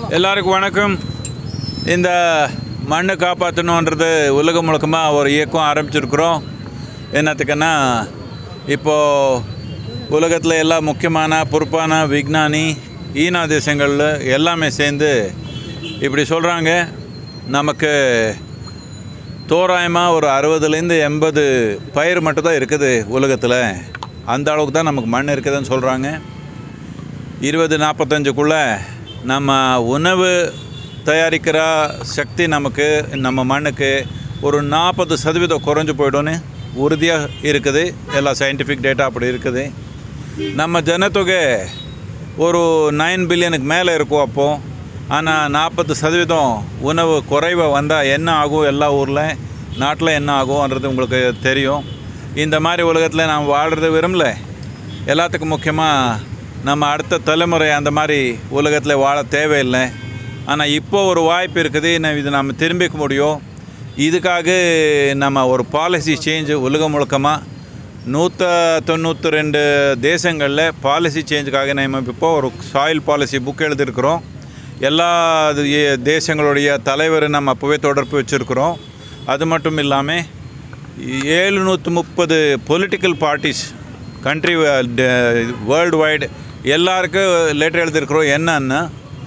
எல்லாருக்கும் வணக்கம் இந்த மண்ணை காப்பாற்றணுன்றது உலகம் முழுக்கமாக ஒரு இயக்கம் ஆரம்பிச்சிருக்கிறோம் என்னத்துக்குன்னா இப்போது உலகத்தில் எல்லா முக்கியமான பொறுப்பான விஞ்ஞானி ஈனா தேசங்களில் எல்லாமே சேர்ந்து இப்படி சொல்கிறாங்க நமக்கு தோராயமாக ஒரு அறுபதுலேருந்து எண்பது பயிர் மட்டும்தான் இருக்குது உலகத்தில் அந்த அளவுக்கு தான் நமக்கு மண் இருக்குதுன்னு சொல்கிறாங்க இருபது நாற்பத்தஞ்சுக்குள்ளே நம்ம உணவு தயாரிக்கிற சக்தி நமக்கு நம்ம மண்ணுக்கு ஒரு நாற்பது சதவீதம் குறைஞ்சு போய்டும்னு உறுதியாக இருக்குது எல்லா சயின்டிஃபிக் டேட்டா அப்படி இருக்குது நம்ம ஜனத்தொகை ஒரு நைன் பில்லியனுக்கு மேலே இருக்கும் அப்போது ஆனால் நாற்பது சதவீதம் உணவு குறைவாக வந்தால் என்ன ஆகும் எல்லா ஊரில் நாட்டில் என்ன ஆகும்ன்றது உங்களுக்கு தெரியும் இந்த மாதிரி உலகத்தில் நாம் வாழ்கிறது விரும்பல எல்லாத்துக்கும் முக்கியமாக நம்ம அடுத்த தலைமுறை அந்த மாதிரி உலகத்தில் வாழ தேவையில்லை ஆனால் இப்போ ஒரு வாய்ப்பு இருக்குது நான் இது நம்ம திரும்பிக்க முடியும் இதுக்காக நம்ம ஒரு பாலிசி சேஞ்சு உலகம் முழுக்கமாக நூற்ற தொண்ணூற்றி ரெண்டு தேசங்களில் பாலிசி சேஞ்சுக்காக நம்ம இப்போ ஒரு சாயில் பாலிசி புக் எழுதியிருக்கிறோம் எல்லா இது ஏ- தேசங்களுடைய தலைவர் நம்ம அப்போவே தொடர்பு வச்சுருக்கிறோம் அது மட்டும் இல்லாமல் ஏழுநூற்றி முப்பது political parties country worldwide எல்லாருக்கும் லெட்டர் எழுதியிருக்கிறோம் என்னன்னா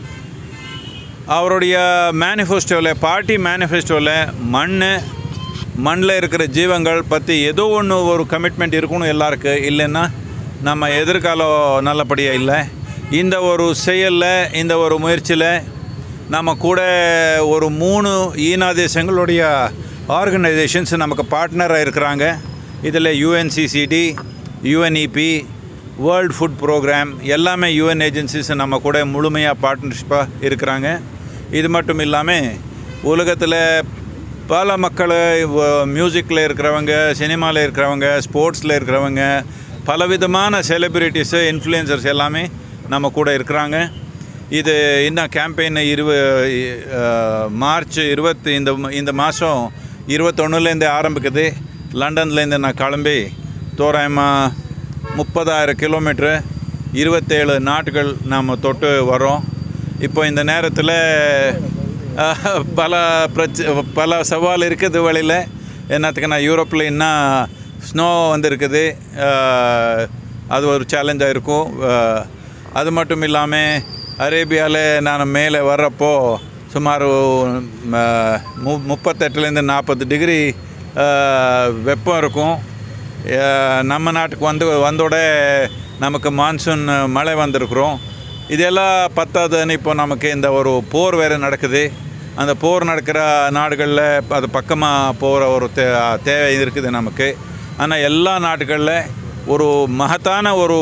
அவருடைய மேனிஃபெஸ்டோவில் பார்ட்டி மேனிஃபெஸ்டோவில் மண் மண்ணில் இருக்கிற ஜீவங்கள் பற்றி ஏதோ ஒன்று ஒரு கமிட்மெண்ட் இருக்கணும் எல்லாருக்கும் இல்லைன்னா நம்ம எதிர்காலம் நல்லபடியாக இல்லை இந்த ஒரு செயலில் இந்த ஒரு முயற்சியில் நம்ம கூட ஒரு மூணு ஈனா தேசங்களுடைய ஆர்கனைசேஷன்ஸ் நமக்கு பார்ட்னராக இருக்கிறாங்க இதில் UNCCD UNEP world food programme எல்லாமே யூஎன் ஏஜென்சிஸ் நம்ம கூட முழுமையாக பார்ட்னர்ஷிப்பாக இருக்கிறாங்க இது மட்டும் இல்லாமல் உலகத்தில் பல மக்கள் மியூசிக்கில் இருக்கிறவங்க சினிமாவில் இருக்கிறவங்க ஸ்போர்ட்ஸில் இருக்கிறவங்க பலவிதமான செலிப்ரிட்டிஸு இன்ஃப்ளூயன்சர்ஸ் எல்லாமே நம்ம கூட இருக்கிறாங்க இது இன்னும் கேம்பெயின் இருவ அஹ், மார்ச் இருபத்தி இந்த இந்த மாதம் இருபத்தொன்னுலேருந்து ஆரம்பிக்குது லண்டன்லேருந்து நான் கிளம்பி தோராயமாக முப்பதாயிரம் கிலோமீட்ரு இருபத்தேழு நாட்டுகள் நாம் தொட்டு வரோம் இப்போ இந்த நேரத்தில் அஹ், பல பிரச்ச பல சவால் இருக்குது வழியில் என்னத்துக்கு நான் யூரோப்பில் இன்னும் ஸ்னோ வந்திருக்குது அஹ், அது ஒரு சேலஞ்சாக இருக்கும் அஹ், அது மட்டும் இல்லாமல் அரேபியாவில் நான் மேலே வர்றப்போ சுமார் ம- மு முப்பத்தெட்டுலேருந்து நாற்பது டிகிரி வெப்பம் இருக்கும் அஹ், நம்ம நாட்டுக்கு வந்து வந்தோட நமக்கு மான்சூன் மழை வந்திருக்கிறோம் இதெல்லாம் பத்தாதுன்னு இப்போ நமக்கு இந்த ஒரு போர் வேறு நடக்குது அந்த போர் நடக்கிற நாடுகளில் அது பக்கமாக போகிற ஒரு தே தேவை இருக்குது நமக்கு ஆனால் எல்லா நாட்டுகளில் ஒரு மகத்தான ஒரு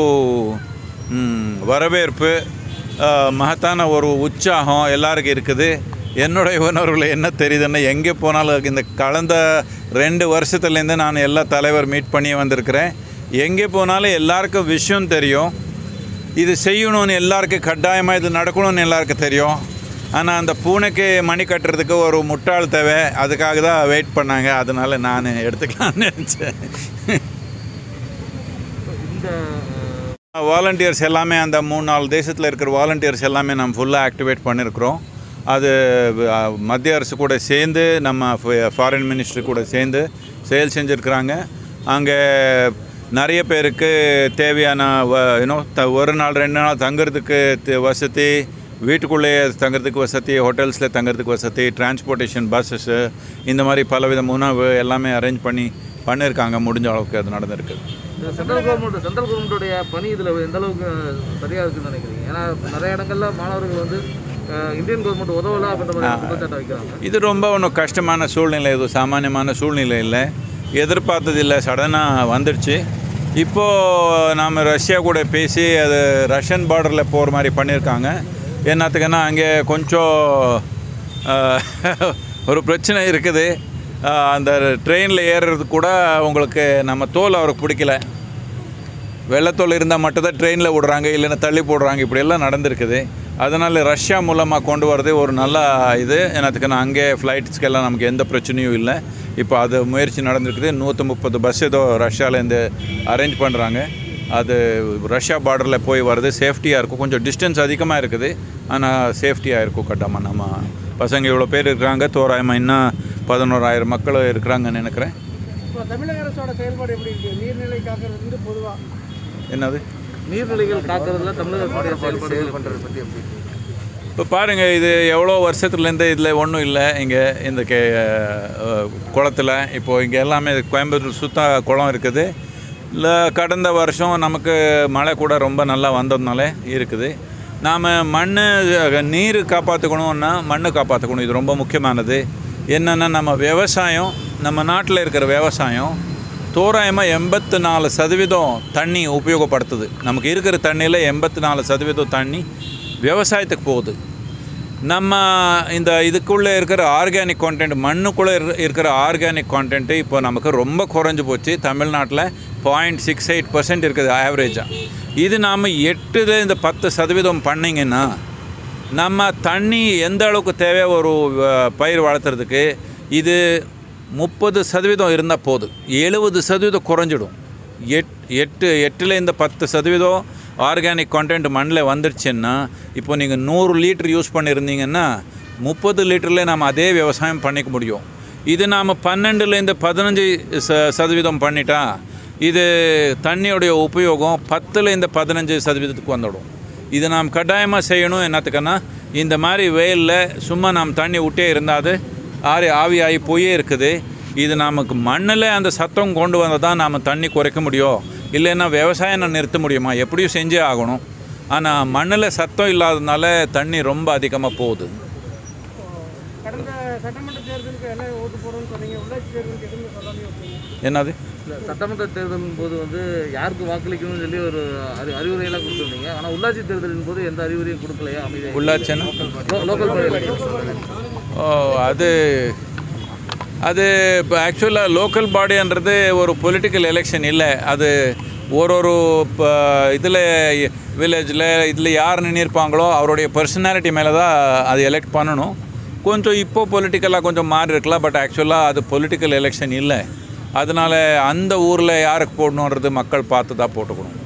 ம், வரவேற்பு அஹ், மகத்தான ஒரு உற்சாகம் எல்லாருக்கும் இருக்குது என்னுடைய உணர்வில் என்ன தெரியுதுன்னா எங்கே போனாலும் இந்த கடந்த ரெண்டு வருஷத்துலேருந்து நான் எல்லா தலைவர் மீட் பண்ணி வந்திருக்கிறேன் எங்கே போனாலும் எல்லாருக்கும் விஷயம் தெரியும் இது செய்யணும்னு எல்லாருக்கும் கட்டாயமாக இது நடக்கணும்னு எல்லாருக்கும் தெரியும் ஆனால் அந்த பூனைக்கு மணி கட்டுறதுக்கு ஒரு முட்டாள் தேவை அதுக்காக தான் வெயிட் பண்ணாங்க அதனால நான் எடுத்துக்கலாம்னு நினச்சேன் இந்த வாலண்டியர்ஸ் எல்லாமே அந்த மூணு நாலு தேசத்தில் இருக்கிற வாலண்டியர்ஸ் எல்லாமே நம்ம ஃபுல்லாக ஆக்டிவேட் பண்ணியிருக்கிறோம் அது அஹ், மத்திய அரசு கூட சேர்ந்து நம்ம ஃபாரின் மினிஸ்ட்ரி கூட சேர்ந்து செயல் செஞ்சுருக்கிறாங்க அங்கே நிறைய பேருக்கு தேவையான யூனோ த ஒரு நாள் ரெண்டு நாள் தங்குறதுக்கு த- வசதி வீட்டுக்குள்ளேயே தங்குறதுக்கு வசதி ஹோட்டல்ஸில் தங்குறதுக்கு வசதி டிரான்ஸ்போர்ட்டேஷன் பஸ்ஸஸ்ஸு இந்த மாதிரி பலவித உணவு எல்லாமே அரேஞ்ச் பண்ணி பண்ணியிருக்காங்க முடிஞ்ச அளவுக்கு அது நடந்திருக்குது இந்த சென்ட்ரல் கவர்மெண்ட் சென்ட்ரல் கவர்மெண்ட்டுடைய பணி இதில் எந்த அளவுக்கு சரியாக இருக்குன்னு நினைக்கிறீங்க ஏன்னா நிறைய இடங்கள்ல மாணவர்கள் வந்து அஹ், இந்தியன் கவர்மெண்ட் உதவல அப்படின்ற மாதிரி குற்றச்சாட்டை வைக்கிறாங்க இது ரொம்ப ஒன்றும் கஷ்டமான சூழ்நிலை இது சாமானியமான சூழ்நிலை இல்லை எதிர்பார்த்தது இல்லை சடனாக வந்துடுச்சு இப்போது நாம் ரஷ்யா கூட பேசி அது ரஷ்யன் பார்டரில் போகிற மாதிரி பண்ணியிருக்காங்க என்னத்துக்குன்னா அங்கே கொஞ்சம் ஆஹ், ஒரு பிரச்சனை இருக்குது ஆஹ், அந்த ட்ரெயினில் ஏறுறது கூட உங்களுக்கு நம்ம தோல் அவருக்கு பிடிக்கல வெள்ளத்தோல் இருந்தால் மட்டும்தான் ட்ரெயினில் விடுறாங்க இல்லைன்னா தள்ளி போடுறாங்க இப்படியெல்லாம் நடந்திருக்குது அதனால் ரஷ்யா மூலமாக கொண்டு வரது ஒரு நல்ல இது எனக்கு நான் அங்கே ஃப்ளைட்ஸ்க்கெல்லாம் நமக்கு எந்த பிரச்சனையும் இல்லை இப்போ அது முயற்சி நடந்திருக்குது நூற்றி முப்பது பஸ் ஏதோ ரஷ்யாவிலேருந்து அரேஞ்ச் பண்ணுறாங்க அது ரஷ்யா பார்டரில் போய் வர்றது சேஃப்டியாக இருக்கும் கொஞ்சம் டிஸ்டன்ஸ் அதிகமாக இருக்குது ஆனால் சேஃப்டியாக இருக்கும் கட்டாமல் நம்ம பசங்க இவ்வளோ பேர் இருக்கிறாங்க தோராயமாக இன்னும் பதினோராயிரம் மக்கள் இருக்கிறாங்கன்னு நினைக்கிறேன் இப்போ தமிழக அரசோட செயல்பாடு எப்படி இருக்கு நீர்நிலை காக்கிறது வந்து பொதுவாக என்னது நீர்நிலைகள் காக்கிறதுல தமிழக அரசுடைய செயல்பாடுகள் பண்ணுறது பற்றி எப்படி இப்போ பாருங்கள் இது எவ்வளோ வருஷத்துலேருந்து இதில் ஒன்றும் இல்லை இங்கே இந்த கே குளத்தில் இப்போது இங்கே எல்லாமே கோயம்புத்தூர் சுத்த குளம் இருக்குது இல்லை கடந்த வருஷம் நமக்கு மழை கூட ரொம்ப நல்லா வந்ததுனால இருக்குது நாம் மண் நீர் காப்பாற்றிக்கணும்னா மண்ணை காப்பாற்றிக்கணும் இது ரொம்ப முக்கியமானது என்னென்னா நம்ம விவசாயம் நம்ம நாட்டில் இருக்கிற விவசாயம் தோராயமாக எண்பத்து நாலு சதவீதம் தண்ணி உபயோகப்படுத்துது நமக்கு இருக்கிற தண்ணியில் எண்பத்தி நாலு சதவீதம் தண்ணி விவசாயத்துக்கு போகுது நம்ம இந்த இதுக்குள்ளே இருக்கிற ஆர்கானிக் கான்டென்ட் மண்ணுக்குள்ளே இரு- இருக்கிற ஆர்கானிக் கான்டென்ட்டு இப்போ நமக்கு ரொம்ப குறைஞ்சு போச்சு தமிழ்நாட்டில் பாயிண்ட் சிக்ஸ் எயிட் பர்சன்ட் இருக்குது ஆவரேஜாக இது நாம் எட்டுல இந்த பத்து சதவீதம் பண்ணிங்கன்னா நம்ம தண்ணி எந்த அளவுக்கு தேவை ஒரு அஹ், பயிர் வளர்த்துறதுக்கு இது முப்பது சதவீதம் இருந்தால் போதும் எழுபது சதவீதம் குறைஞ்சிடும் எட் எட்டு எட்டுலேருந்து பத்து சதவீதம் ஆர்கானிக் கான்டென்ட் மண்ணில் வந்துடுச்சுன்னா இப்போ நீங்கள் நூறு லிட்டர் யூஸ் பண்ணியிருந்தீங்கன்னா முப்பது லிட்டரில் நம்ம அதே விவசாயம் பண்ணிக்க முடியும் இது நாம் பன்னெண்டுலேருந்து பதினஞ்சு ச சதவீதம் பண்ணிட்டா இது தண்ணியோடைய உபயோகம் பத்துலேருந்து பதினஞ்சு சதவீதத்துக்கு வந்துடும் இது நாம் கட்டாயமாக செய்யணும் என்னத்துக்குன்னா இந்த மாதிரி வெயிலில் சும்மா நாம் தண்ணி விட்டே இருந்தாது ஆறி ஆவியாகி போயே இருக்குது இது நமக்கு மண்ணில் அந்த சத்தம் கொண்டு வந்தால் தான் நாம் தண்ணி குறைக்க முடியும் இல்லைன்னா விவசாயம் நான் நிறுத்த முடியுமா எப்படியும் செஞ்சே ஆகணும் ஆனால் மண்ணில் சத்தம் இல்லாததுனால தண்ணி ரொம்ப அதிகமாக போகுது கடந்த சட்டமன்ற தேர்தலுக்கு என்ன ஓட்டு போடணும்னு சொன்னீங்க உள்ளாட்சி தேர்தலுக்கு எதுவுமே சொல்லாமே விட்டீங்க என்னது இல்ல, சட்டமன்ற தேர்தலின் போது வந்து யாருக்கு வாக்களிக்கணும்னு சொல்லி ஒரு அறி அறிவுரையெல்லாம் கொடுத்துருந்தீங்க ஆனால் உள்ளாட்சி தேர்தலின் போது எந்த அறிவுரையும் கொடுக்கலையா அமைதியாக உள்ளாட்சின்னா லோக்கல் பாடி எலெக்ஷன் ஓ அது அது இப்போ ஆக்சுவலாக லோக்கல் பாடின்றது ஒரு பொலிட்டிக்கல் எலெக்ஷன் இல்லை அது ஒரு ஒரு இப்போ இதில் வில்லேஜில் இதில் யார் நின்றுருப்பாங்களோ அவருடைய பர்சனாலிட்டி மேலே தான் அது எலெக்ட் பண்ணணும் கொஞ்சம் இப்போ பொலிட்டிக்கலாக கொஞ்சம் மாறி இருக்கலாம் பட் ஆக்சுவலாக அது பொலிட்டிக்கல் எலெக்ஷன் இல்லை அதனால் அந்த ஊரில் யாருக்கு போடணுன்றது மக்கள் பார்த்து தான் போட்டுக்கணும்